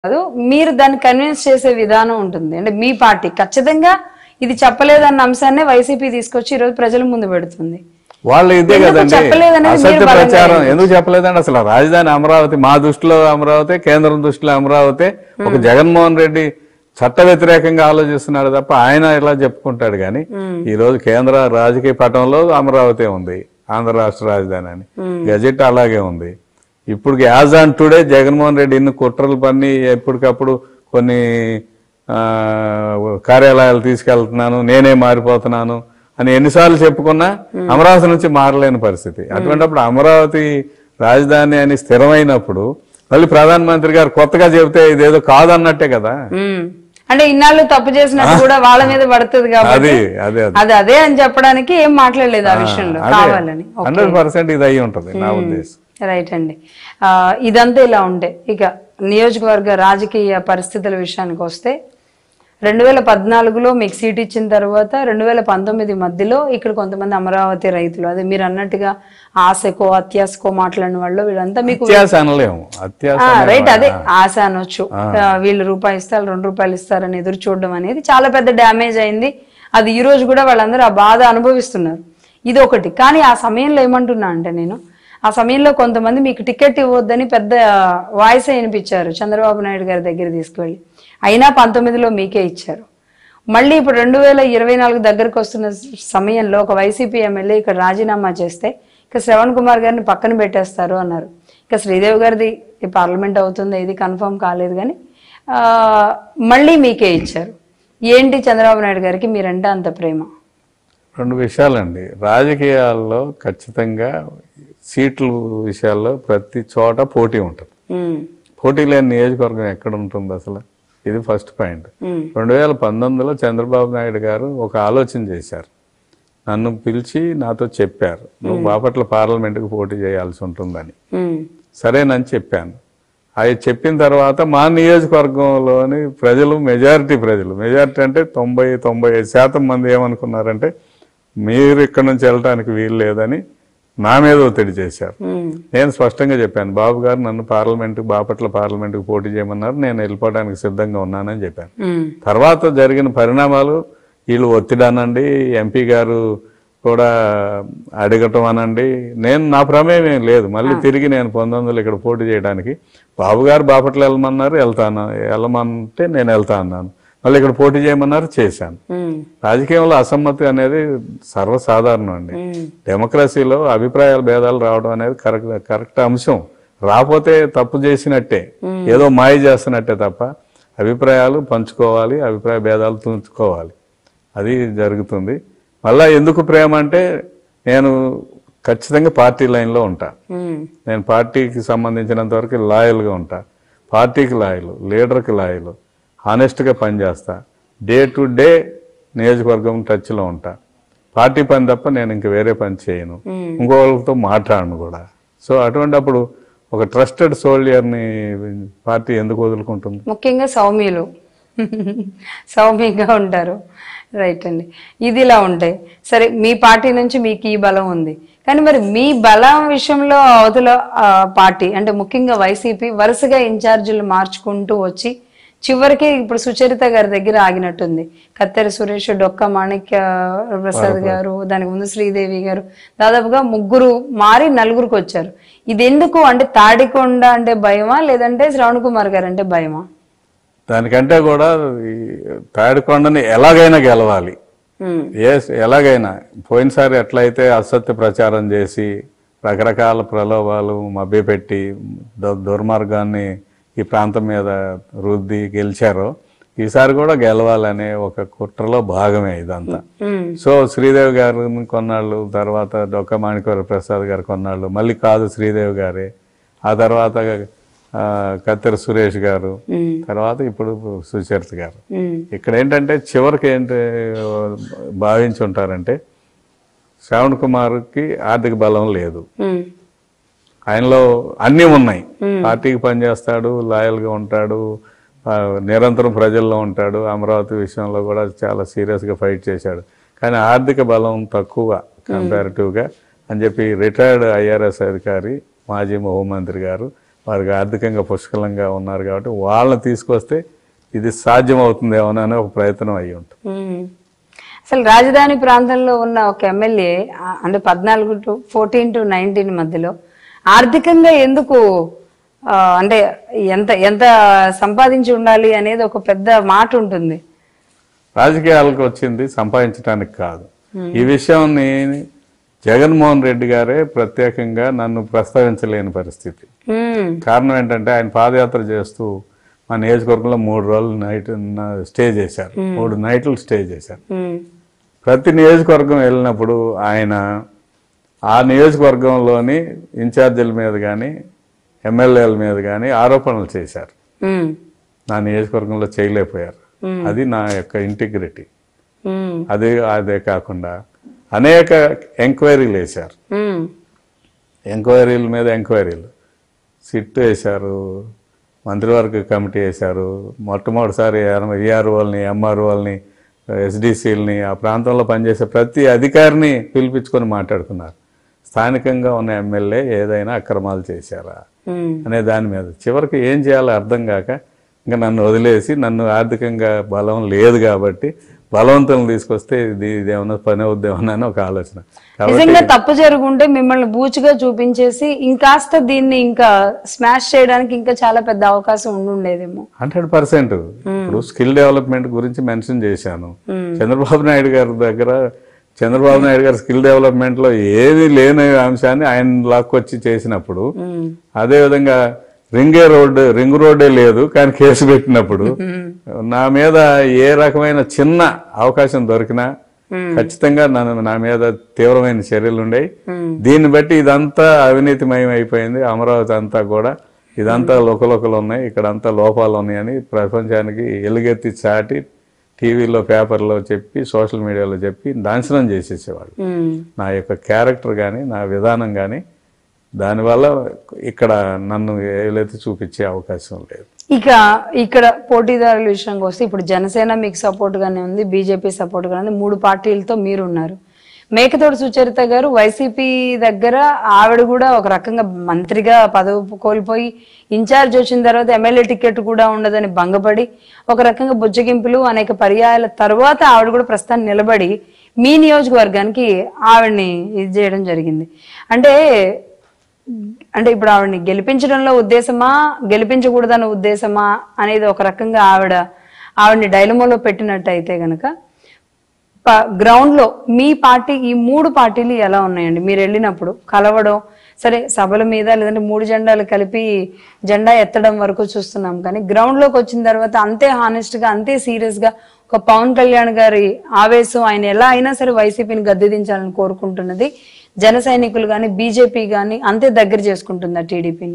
కాదు మీరు దాన్ని కన్విన్స్ చేసే విధానం ఉంటుంది అంటే మీ పార్టీ ఖచ్చితంగా ఇది చెప్పలేదన్న అంశాన్ని వైసీపీ తీసుకొచ్చి ఈరోజు ప్రజల ముందు పెడుతుంది వాళ్ళు ఇదే ఎందుకు కదండి చెప్పలేదనేది మీరు అసత్య బలంగా ప్రచారం ఏంటి? ఎందుకు చెప్పలేదండి అసలు రాజధాని అమరావతి మా దృష్టిలో అమరావతి కేంద్రం దృష్టిలో అమరావతి ఒక జగన్మోహన్ రెడ్డి చట్ట వ్యతిరేకంగా ఆలోచిస్తున్నాడు తప్ప ఆయన ఇలా చెప్పుకుంటాడు కానీ ఈ రోజు కేంద్ర రాజకీయ పటంలో అమరావతి ఉంది ఆంధ్ర రాష్ట్ర రాజధాని అని గజెట్ అలాగే ఉంది ఇప్పుడు as on today Jaganmohan Reddy ఇన్ని కుట్రలు పన్ని ఎప్పటికప్పుడు కొన్ని ఆ, కార్యాలయాలు తీసుకెళ్తున్నాను నేనే మారిపోతున్నాను అని ఎన్నిసార్లు చెప్పుకున్నా అమరావతి నుంచి మారలేని పరిస్థితి అటువంటిప్పుడు అమరావతి రాజధాని అని స్థిరమైనప్పుడు మళ్ళీ ప్రధానమంత్రి గారు కొత్తగా చెబితే ఇదేదో కాదన్నట్టే కదా ఉమ్. అంటే ఇన్నాళ్ళు తప్పు చేసినట్టు కూడా వాళ్ళ మీద పడుతుంది కాబట్టి అది అదే అదే అది అదే అని చెప్పడానికి ఏం మాట్లాడలేదు ఆ విషయంలో కావాలని హండ్రెడ్ పర్సెంట్ ఇది అయి ఉంటది నా ఉద్దేశం రైట్ అండి ఆ, ఇదంతా ఇలా ఉండే ఇక నియోజకవర్గ రాజకీయ పరిస్థితుల విషయానికి వస్తే రెండు వేల పద్నాలుగులో మీకు సీట్ ఇచ్చిన తర్వాత రెండు వేల పంతొమ్మిది మధ్యలో ఇక్కడ కొంతమంది అమరావతి రైతులు అదే మీరు అన్నట్టుగా ఆశకో అత్యాశకో మాట్లాడిన వాళ్ళు వీళ్ళంతా మీకు అత్యాస అనలేము అత్యాస ఆ, రైట్ అదే ఆశ అనొచ్చు ఆ, వీళ్ళు రూపాయి ఇస్తారు రెండు రూపాయలు ఇస్తారని ఎదురు చూడడం అనేది చాలా పెద్ద డ్యామేజ్ అయింది అది ఈ రోజు కూడా వాళ్ళందరూ ఆ బాధ అనుభవిస్తున్నారు ఇది ఒకటి కానీ ఆ సమయంలో ఏమంటున్నా అంటే నేను ఆ సమయంలో కొంతమంది మీకు టికెట్ ఇవ్వద్దని పెద్ద వాయిస్ వినిపించారు చంద్రబాబు నాయుడు గారి దగ్గర తీసుకువెళ్ళి అయినా పంతొమ్మిదిలో మీకే ఇచ్చారు మళ్ళీ ఇప్పుడు రెండు వేల ఇరవై నాలుగు దగ్గరకు వస్తున్న సమయంలో ఒక వైసీపీ ఎమ్మెల్యే ఇక్కడ రాజీనామా చేస్తే ఇక శ్రవణ్ కుమార్ గారిని పక్కన పెట్టేస్తారు అన్నారు ఇక శ్రీదేవి గారిది ఈ పార్లమెంట్ అవుతుంది ఇది కన్ఫర్మ్ కాలేదు కానీ ఆ, మళ్ళీ మీకే ఇచ్చారు ఏంటి చంద్రబాబు నాయుడు గారికి మీరంటే అంత ప్రేమ రెండు విషయాలండి రాజకీయాల్లో ఖచ్చితంగా సీట్ల విషయాల్లో ప్రతి చోట పోటీ ఉంటుంది ఉమ్, పోటీ లేని నియోజకవర్గం ఎక్కడ ఉంటుంది అసలు ఇది ఫస్ట్ పాయింట్ ఉమ్, రెండు వేల పంతొమ్మిదిలో చంద్రబాబు నాయుడు గారు ఒక ఆలోచన చేశారు నన్ను పిలిచి నాతో చెప్పారు నువ్వు బాపట్ల పార్లమెంటుకు పోటీ చేయాల్సి ఉంటుందని ఉమ్, సరేనని చెప్పాను అవి చెప్పిన తర్వాత మా నియోజకవర్గంలోని ప్రజలు మెజారిటీ ప్రజలు మెజారిటీ అంటే తొంభై తొంభై ఐదు శాతం మంది ఏమనుకున్నారంటే మీరు ఇక్కడ నుంచి వెళ్ళటానికి వీలు లేదని నా మీద ఒత్తిడి చేశారు ఉమ్, నేను స్పష్టంగా చెప్పాను బాబు గారు నన్ను పార్లమెంటు బాపట్ల పార్లమెంటుకు పోటీ చేయమన్నారు నేను వెళ్ళిపోవడానికి సిద్ధంగా ఉన్నానని చెప్పాను ఉమ్, తర్వాత జరిగిన పరిణామాలు వీళ్ళు ఒత్తిడి అనండి ఎంపీ గారు కూడా అడగటం అనండి నేను నా ప్రమేయం ఏం లేదు మళ్ళీ తిరిగి నేను పంతొమ్మిదిలో ఇక్కడ పోటీ చేయడానికి బాబు గారు బాపట్ల వెళ్ళమన్నారు వెళ్తాను వెళ్ళమంటే నేను వెళ్తా అన్నాను మళ్ళీ ఇక్కడ పోటీ చేయమన్నారు చేశాను ఉమ్, రాజకీయంలో అసమ్మతి అనేది సర్వసాధారణం అండి ఉమ్, డెమోక్రసీలో అభిప్రాయాల భేదాలు రావడం అనేది కరెక్ట్ కరెక్ట్ అంశం రాకపోతే తప్పు చేసినట్టే ఏదో మాయ చేస్తున్నట్టే తప్ప అభిప్రాయాలు పంచుకోవాలి అభిప్రాయ భేదాలు తుంచుకోవాలి అది జరుగుతుంది మళ్ళా ఎందుకు ప్రేమ అంటే నేను ఖచ్చితంగా పార్టీ లైన్లో ఉంటా ఉమ్, నేను పార్టీకి సంబంధించినంత వరకు లాయల్గా ఉంటా పార్టీకి లాయలు లీడర్కి లాయలు హానెస్ట్గా పనిచేస్తా డే టు డే నియోజకవర్గం టచ్లో ఉంటా పార్టీ పని తప్ప నేను ఇంక వేరే పని చేయను ఇంకోళ్ళతో మాట్లాడను కూడా సో అటువంటి అప్పుడు ఒక ట్రస్టెడ్ సోల్జర్ని పార్టీ ఎందుకు వదులుకుంటుంది ముఖ్యంగా సౌమ్యులు సౌమ్యంగా ఉంటారు రైట్ అండి ఇది ఇలా ఉంటాయి సరే మీ పార్టీ నుంచి మీకు ఈ బలం ఉంది కానీ మరి మీ బలం విషయంలో అవతల ఆ, పార్టీ అంటే ముఖ్యంగా వైసీపీ వరుసగా ఇన్ఛార్జీలు మార్చుకుంటూ వచ్చి చివరికి ఇప్పుడు సుచరిత గారి దగ్గర ఆగినట్టుంది కత్తెర సురేష్ డొక్క మాణిక్య ప్రసాద్ గారు దానికి ముందు శ్రీదేవి గారు దాదాపుగా ముగ్గురు మారి నలుగురికి వచ్చారు ఇది ఎందుకు అంటే తాడికొండ అంటే భయమా లేదంటే శ్రవణ్ కుమార్ గారు అంటే భయమా దానికంటే కూడా ఈ తాడికొండని ఎలాగైనా గెలవాలి ఉమ్, ఎస్ ఎలాగైనా పోయినసారి ఎట్లయితే అసత్య ప్రచారం చేసి రకరకాల ప్రలోభాలు మభ్యపెట్టి దు- దుర్మార్గాన్ని ఈ ప్రాంతం మీద రుద్ది గెలిచారో ఈసారి కూడా గెలవాలనే ఒక కుట్రలో భాగమే ఇదంతా ఉమ్, సో శ్రీదేవి గారు కొన్నాళ్ళు తర్వాత డొక్క మాణిక్వర ప్రసాద్ గారు కొన్నాళ్ళు మళ్ళీ కాదు శ్రీదేవి గారే ఆ తర్వాత ఆ, కత్తెర సురేష్ గారు ఉమ్, తర్వాత ఇప్పుడు సుచరిత గారు ఉమ్, ఇక్కడ ఏంటంటే చివరికి ఏంటి భావించి ఉంటారంటే శ్రావణ్ కుమార్కి ఆర్థిక బలం లేదు ఉమ్, ఆయనలో అన్నీ ఉన్నాయి పార్టీకి పనిచేస్తాడు లాయల్గా ఉంటాడు ఆ, నిరంతరం ప్రజల్లో ఉంటాడు అమరావతి విషయంలో కూడా చాలా సీరియస్గా ఫైట్ చేశాడు కానీ ఆర్థిక బలం తక్కువ కంపారిటివ్గా అని చెప్పి రిటైర్డ్ ఐఆర్ఎస్ అధికారి మాజీ హోంమంత్రి గారు వారికి ఆర్థికంగా పుష్కలంగా ఉన్నారు కాబట్టి వాళ్ళని తీసుకొస్తే ఇది సాధ్యం అవుతుందేమోనని ఒక ప్రయత్నం అయ్యి ఉంటుంది మ్మ్. అసలు రాజధాని ప్రాంతంలో ఉన్న ఒక ఎమ్మెల్యే ఆ, అంటే పద్నాలుగు టు ఫోర్టీన్ టు నైన్టీన్ మధ్యలో ఆర్థికంగా ఎందుకు ఆ, అంటే ఎంత ఎంత సంపాదించి ఉండాలి అనేది ఒక పెద్ద మాట ఉంటుంది రాజకీయాలకు వచ్చింది సంపాదించడానికి కాదు ఈ విషయాన్ని జగన్మోహన్ రెడ్డి గారే ప్రత్యేకంగా నన్ను ప్రస్తావించలేని పరిస్థితి మ్మ్. కారణం ఏంటంటే ఆయన పాదయాత్ర చేస్తూ మా నియోజకవర్గంలో మూడు రోజులు నైట్ స్టే చేశారు మూడు నైట్లు స్టే చేశారు మ్మ్. ప్రతి నియోజకవర్గం వెళ్ళినప్పుడు ఆయన ఆ నియోజకవర్గంలోని ఇన్ఛార్జీల మీద కానీ ఎమ్మెల్యేల మీద కానీ ఆరోపణలు చేశారు మ్మ్. నా నియోజకవర్గంలో చేయలేకపోయారు అది నా యొక్క ఇంటిగ్రిటీ మ్మ్. అది అదే కాకుండా అనేక ఎంక్వైరీలు వేశారు మ్మ్. ఎంక్వైరీల మీద ఎంక్వైరీలు సిట్ వేశారు మంత్రివర్గ కమిటీ వేశారు మొట్టమొదటిసారి ఈఆర్ఓల్ని ఎంఆర్ఓల్ని ఎస్డిసిల్ని ఆ ప్రాంతంలో పనిచేసే ప్రతి అధికారిని పిలిపించుకొని మాట్లాడుకున్నారు స్థానికంగా ఉన్న ఎమ్మెల్యే ఏదైనా అక్రమాలు చేశారా మ్మ్. అనే దాని మీద చివరికి ఏం చేయాలో అర్థం కాక ఇంకా నన్ను వదిలేసి నన్ను ఆర్థికంగా బలం లేదు కాబట్టి బలవంతులను తీసుకొస్తే ఇది ఇదేమన్నా పని అవుద్దేమన్నా అని ఒక ఆలోచన కాబట్టి నిజంగా తప్పు జరుగుంటే మిమ్మల్ని బూచిగా చూపించేసి ఇంకాస్త దీన్ని ఇంకా స్మాష్ చేయడానికి ఇంకా చాలా పెద్ద అవకాశం ఉండుండేదేమో హండ్రెడ్ పర్సెంట్ ఇప్పుడు స్కిల్ డెవలప్మెంట్ గురించి మెన్షన్ చేశాను చంద్రబాబు నాయుడు గారి దగ్గర చంద్రబాబు నాయుడు గారు స్కిల్ డెవలప్మెంట్ లో ఏమీ లేని అంశాన్ని ఆయన లాక్కొచ్చి చేసినప్పుడు మ్మ్. అదే విధంగా రింగే రోడ్డు రింగ్ రోడ్డే లేదు కానీ కేసు పెట్టినప్పుడు నా మీద ఏ రకమైన చిన్న అవకాశం దొరికినా ఖచ్చితంగా నన్ను నా మీద తీవ్రమైన చర్యలు ఉండేవి దీన్ని బట్టి ఇదంతా అవినీతిమయం అయిపోయింది అమరావతి అంతా కూడా ఇదంతా లోకలోకలు ఉన్నాయి ఇక్కడ అంతా లోపాలు ఉన్నాయని ప్రపంచానికి ఎలుగెత్తి చాటి టీవీలో పేపర్లో చెప్పి సోషల్ మీడియాలో చెప్పి నాశనం చేసేసేవాళ్ళు మ్మ్. నా యొక్క క్యారెక్టర్ కానీ నా విధానం కానీ దానివల్ల ఇక్కడ నన్ను ఏలైతే చూపించే అవకాశం లేదు ఇక ఇక్కడ పోటీదారుల విషయంకి వస్తే ఇప్పుడు జనసేన మీకు సపోర్ట్ గానే ఉంది బీజేపీ సపోర్ట్ గానే ఉంది మూడు పార్టీలతో మీరు ఉన్నారు మేకతోటి సుచరిత గారు వైసీపీ దగ్గర ఆవిడ కూడా ఒక రకంగా మంత్రిగా పదవి కోల్పోయి ఇన్ఛార్జ్ వచ్చిన తర్వాత ఎమ్మెల్యే టికెట్ కూడా ఉండదని భంగపడి ఒక రకంగా బుజ్జగింపులు అనేక పర్యాయాల తర్వాత ఆవిడ కూడా ప్రస్తుతాన్ని నిలబడి మీ నియోజకవర్గానికి ఆవిడని ఇది చేయడం జరిగింది అంటే అంటే ఇప్పుడు ఆవిడని గెలిపించడంలో ఉద్దేశమా గెలిపించకూడదన్న ఉద్దేశమా అనేది ఒక రకంగా ఆవిడ ఆవిడని డైలమోలో పెట్టినట్టు అయితే గనక గ్రౌండ్ లో మీ పార్టీ ఈ మూడు పార్టీలు ఎలా ఉన్నాయండి మీరు వెళ్ళినప్పుడు కలవడం సరే సభల మీద లేదంటే మూడు జెండాలు కలిపి జెండా ఎత్తడం వరకు చూస్తున్నాం కానీ గ్రౌండ్ లోకి వచ్చిన తర్వాత అంతే హానెస్ట్ గా అంతే సీరియస్ గా ఒక పవన్ కళ్యాణ్ గారి ఆవేశం ఆయన ఎలా అయినా సరే వైసీపీని గద్దెదించాలని కోరుకుంటున్నది జన సైనికులు కానీ బీజేపీ కానీ అంతే దగ్గర చేసుకుంటుందా టీడీపీని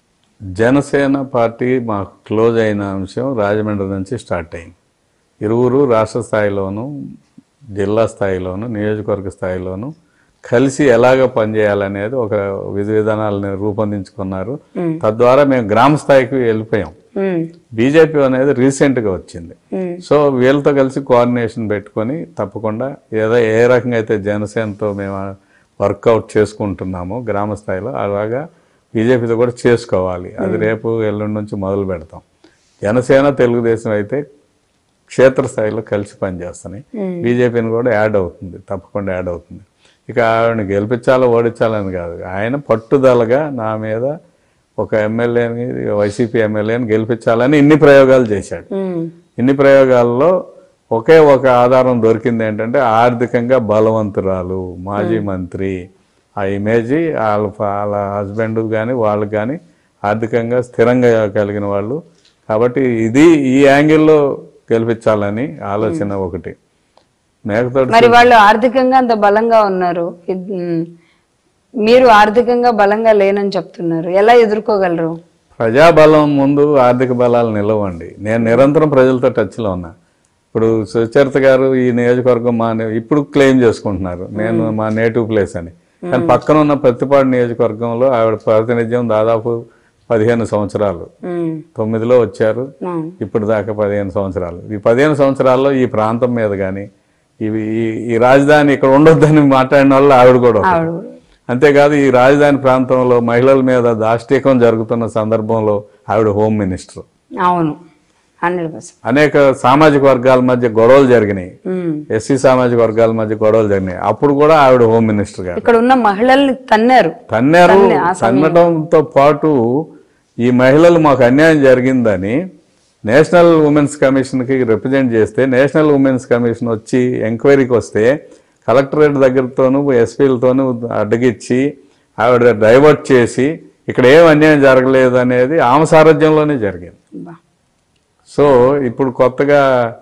జనసేన పార్టీ మాకు క్లోజ్ అయిన అంశం రాజమండ్రి నుంచి స్టార్ట్ అయింది ఇరువురు రాష్ట్ర స్థాయిలోను జిల్లా స్థాయిలోను నియోజకవర్గ స్థాయిలోను కలిసి ఎలాగ పనిచేయాలనేది ఒక విధి విధానాలను రూపొందించుకున్నారు తద్వారా మేము గ్రామ స్థాయికి వెళ్ళిపోయాం ఉమ్, బీజేపీ అనేది రీసెంట్ గా వచ్చింది ఉమ్, సో వీళ్ళతో కలిసి కోఆర్డినేషన్ పెట్టుకొని తప్పకుండా ఏదో ఏ రకంగా అయితే జనసేనతో మేము వర్కౌట్ చేసుకుంటున్నామో గ్రామ స్థాయిలో అలాగా బీజేపీతో కూడా చేసుకోవాలి అది రేపు ఎల్లుండి నుంచి మొదలు పెడతాం జనసేన తెలుగుదేశం అయితే క్షేత్రస్థాయిలో కలిసి పనిచేస్తున్నాయి బీజేపీని కూడా యాడ్ అవుతుంది తప్పకుండా యాడ్ అవుతుంది ఇక ఆవిడని గెలిపించాలో ఓడించాలని కాదు ఆయన పట్టుదలగా నా మీద ఒక ఎమ్మెల్యేని వైసీపీ ఎమ్మెల్యేని గెలిపించాలని ఇన్ని ప్రయోగాలు చేశాడు ఉమ్, ఇన్ని ప్రయోగాల్లో ఒకే ఒక ఆధారం దొరికింది ఏంటంటే ఆర్థికంగా బలవంతురాలు మాజీ మంత్రి ఆ ఇమేజ్ వాళ్ళ వాళ్ళ హస్బెండ్ కానీ వాళ్ళకి కానీ ఆర్థికంగా స్థిరంగా కలిగిన వాళ్ళు కాబట్టి ఇది ఈ యాంగిల్లో గెలిపించాలని ఆలోచన ఒకటి మేకతోటి మరి వాళ్ళు ఆర్థికంగా అంత బలంగా ఉన్నారు ఇద్- ఉమ్, మీరు ఆర్థికంగా బలంగా లేనని చెప్తున్నారు ఎలా ఎదుర్కోగలరు ప్రజాబలం ముందు ఆర్థిక బలాలు నిలవండి నేను నిరంతరం ప్రజలతో టచ్లో ఉన్నా ఇప్పుడు సుచరిత గారు ఈ నియోజకవర్గం మా నే- ఇప్పుడు క్లెయిమ్ చేసుకుంటున్నారు నేను మా నేటివ్ ప్లేస్ అని కానీ పక్కన ఉన్న ప్రతిపాడు నియోజకవర్గంలో ఆవిడ ప్రాతినిధ్యం దాదాపు పదిహేను సంవత్సరాలు ఉమ్, తొమ్మిదిలో వచ్చారు ఉమ్, ఇప్పుడు దాకా పదిహేను సంవత్సరాలు ఈ పదిహేను సంవత్సరాల్లో ఈ ప్రాంతం మీద కానీ ఇవి ఈ- ఈ రాజధాని ఇక్కడ ఉండొద్దని మాట్లాడిన వాళ్ళు ఆవిడ కూడా ఒకరు. ఆవిడ కూడా. అంతేకాదు ఈ రాజధాని ప్రాంతంలో మహిళల మీద దాష్టీకం జరుగుతున్న సందర్భంలో ఆవిడ హోమ్ మినిస్టర్ అవును హండ్రెడ్ పర్సెంట్ అనేక సామాజిక వర్గాల మధ్య గొడవలు జరిగినాయి ఎస్సీ సామాజిక వర్గాల మధ్య గొడవలు జరిగినాయి అప్పుడు కూడా ఆవిడ హోమ్ మినిస్టర్ గారు ఇక్కడ ఉన్న మహిళల్ని తన్నారు తన్నారు తన్నడంతో పాటు ఈ మహిళలు మాకు అన్యాయం జరిగిందని నేషనల్ ఉమెన్స్ కమిషన్కి రిప్రజెంట్ చేస్తే నేషనల్ ఉమెన్స్ కమిషన్ వచ్చి ఎంక్వైరీకి వస్తే కలెక్టరేట్ దగ్గరతోనూ ఎస్పీలతోనూ అడ్డగిచ్చి ఆవిడ డైవర్ట్ చేసి ఇక్కడ ఏం అన్యాయం జరగలేదు అనేది ఆమె సారథ్యంలోనే జరిగింది బా. సో ఇప్పుడు కొత్తగా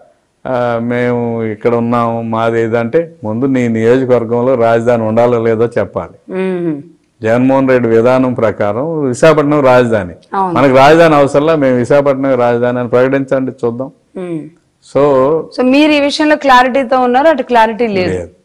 ఆ, మేము ఇక్కడ ఉన్నాము మాది ఏదంటే ముందు నీ నియోజకవర్గంలో రాజధాని ఉండాలో లేదో చెప్పాలి ఉమ్. జగన్మోహన్ రెడ్డి విధానం ప్రకారం విశాఖపట్నం రాజధాని అవును. మనకు రాజధాని అవసరంలా మేము విశాఖపట్నం రాజధాని అని ప్రకటించండి చూద్దాం ఉమ్. సో సో మీరు ఈ విషయంలో క్లారిటీతో ఉన్నారు అటు క్లారిటీ లేదు లేదు.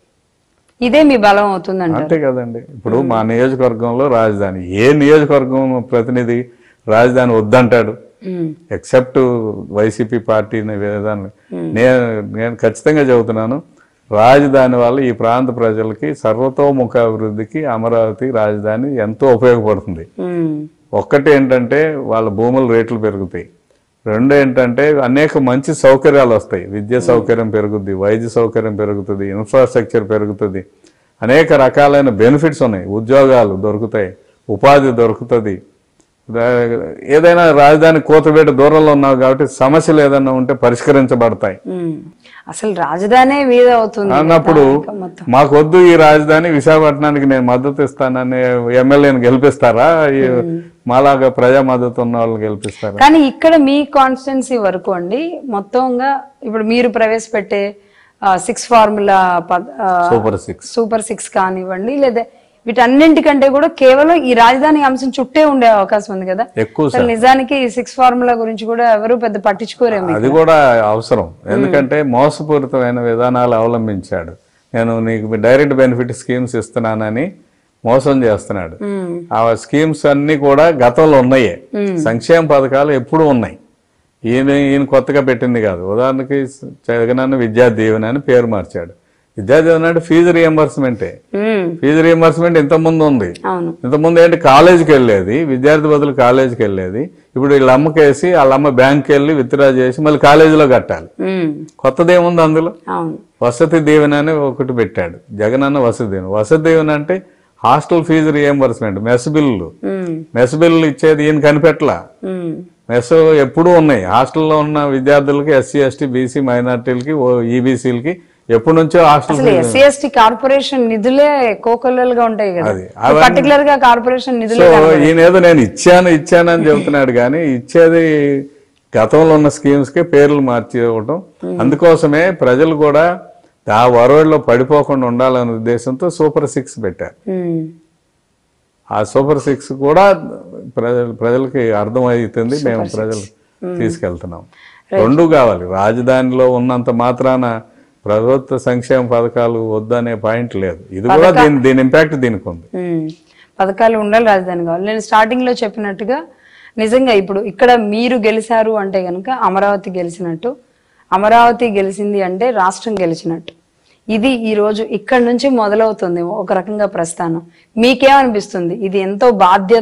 ఇదే మీ బలం అవుతుందంట అంతే కదండి ఇప్పుడు మా నియోజకవర్గంలో రాజధాని ఏ నియోజకవర్గం ప్రతినిధి రాజధాని వద్దంటాడు ఉమ్. ఎక్సెప్ట్ వైసీపీ పార్టీ విధానం నేను నేను ఖచ్చితంగా చెబుతున్నాను రాజధాని వల్ల ఈ ప్రాంత ప్రజలకి సర్వతోముఖ అభివృద్ధికి అమరావతి రాజధాని ఎంతో ఉపయోగపడుతుంది ఉమ్. ఒక్కటి ఏంటంటే వాళ్ళ భూముల రేట్లు పెరుగుతాయి రెండు ఏంటంటే అనేక మంచి సౌకర్యాలు వస్తాయి విద్య సౌకర్యం పెరుగుద్ది వైద్య సౌకర్యం పెరుగుతుంది ఇన్ఫ్రాస్ట్రక్చర్ పెరుగుతుంది అనేక రకాలైన బెనిఫిట్స్ ఉన్నాయి ఉద్యోగాలు దొరుకుతాయి ఉపాధి దొరుకుతుంది దా- ఏదైనా రాజధాని కోతవేట దూరంలో ఉన్నావు కాబట్టి సమస్యలు ఏదైనా ఉంటే పరిష్కరించబడతాయి ఉమ్. అసలు రాజధానే మీద అవుతుంది అన్నప్పుడు ఇంకా మొత్తం మాకు వద్దు ఈ రాజధాని విశాఖపట్నానికి నేను మద్దతు ఇస్తానని ఎమ్మెల్యేని గెలిపిస్తారా ఈ మాలాగా ప్రజా మద్దతు ఉన్న వాళ్ళని గెలిపిస్తారా కానీ ఇక్కడ మీ కాన్స్టిట్యున్సీ వరకు అండి మొత్తంగా ఇప్పుడు మీరు ప్రవేశపెట్టే six formula super six super six కానివ్వండి లేదా వీటన్నింటికంటే కూడా కేవలం ఈ రాజధాని అంశం చుట్టే ఉండే అవకాశం ఉంది కదా ఎక్కువ అసలు నిజానికి ఈ సిక్స్ ఫార్ములా గురించి కూడా ఎవరు పెద్ద పట్టించుకోరేమో అది కూడా అవసరం ఎందుకంటే మోసపూరితమైన విధానాలు అవలంబించాడు నేను నీకు డైరెక్ట్ బెనిఫిట్ స్కీమ్స్ ఇస్తున్నానని మోసం చేస్తున్నాడు ఉమ్. ఆ స్కీమ్స్ అన్ని కూడా గతంలో ఉన్నాయే సంక్షేమ పథకాలు ఎప్పుడూ ఉన్నాయి ఈయన ఈయన కొత్తగా పెట్టింది కాదు ఉదాహరణకి జగనన్న విద్యా దీవెన అని పేరు మార్చాడు విద్యా దీవెన అంటే ఫీజు రియంబర్స్మెంటే ఉమ్. ఫీజు రియంబర్స్మెంట్ ఇంత ముందు ఉంది అవును ఇంతకుముందు ఏంటి కాలేజీకి వెళ్ళేది విద్యార్థి బదులు కాలేజీకి వెళ్ళేది ఇప్పుడు వీళ్ళ అమ్మకేసి వాళ్ళ అమ్మ బ్యాంక్కి వెళ్ళి విత్డ్రా చేసి మళ్ళీ కాలేజీలో కట్టాలి ఉమ్. కొత్తది ఏముంది అందులో అవును వసతి దీవెన అని ఒకటి పెట్టాడు జగన్ అన్న వసతి దీవెన వసతి దీవెన అంటే hostel fee reimbursement mess bill um. Mess bill ఇచ్చేది ఈయన కనిపెట్టలా ఉమ్. మెస్ ఎప్పుడూ ఉన్నాయి హాస్టల్లో ఉన్న విద్యార్థులకి ఎస్సీ ఎస్టీ బీసీ మైనార్టీలకి ఈబీసీలకి ఎప్పటి నుంచో హాస్టల్ అసలు ఎస్సీ ఎస్టీ కార్పొరేషన్ నిధులే కోకొల్లలుగా ఉంటాయి కదా అది. పర్టికులర్ గా కార్పొరేషన్ నిధులే సో కనబడవు. ఈయన ఏదో నేను ఇచ్చాను ఇచ్చాను అని చెబుతున్నాడు కానీ ఇచ్చేది గతంలో ఉన్న స్కీమ్స్ కి పేర్లు మార్చి ఇవ్వటం అందుకోసమే ప్రజలు కూడా ఆ వరవడిలో పడిపోకుండా ఉండాలనే ఉద్దేశంతో సూపర్ సిక్స్ పెట్టారు ఉమ్. ఆ సూపర్ సిక్స్ కూడా ప్రజలు ప్రజలకి అర్థమవుతుంది మేము ప్రజలు తీసుకెళ్తున్నాం రెండు కావాలి రాజధానిలో ఉన్నంత మాత్రాన ప్రభుత్వ సంక్షేమ పథకాలు వద్దనే పాయింట్ లేదు ఇది కూడా దీని దీని ఇంపాక్ట్ దీనికి ఉంది ఉమ్. పథకాలు ఉండాలి రాజధాని కావాలి నేను స్టార్టింగ్ లో చెప్పినట్టుగా నిజంగా ఇప్పుడు ఇక్కడ మీరు గెలిచారు అంటే కనుక అమరావతి గెలిచినట్టు అమరావతి గెలిచింది అంటే రాష్ట్రం గెలిచినట్టు ఇది ఈ రోజు ఇక్కడ నుంచి మొదలవుతుంది ఒక రకంగా ప్రస్థానం మీకేమనిపిస్తుంది ఇది ఎంతో బాధ్యత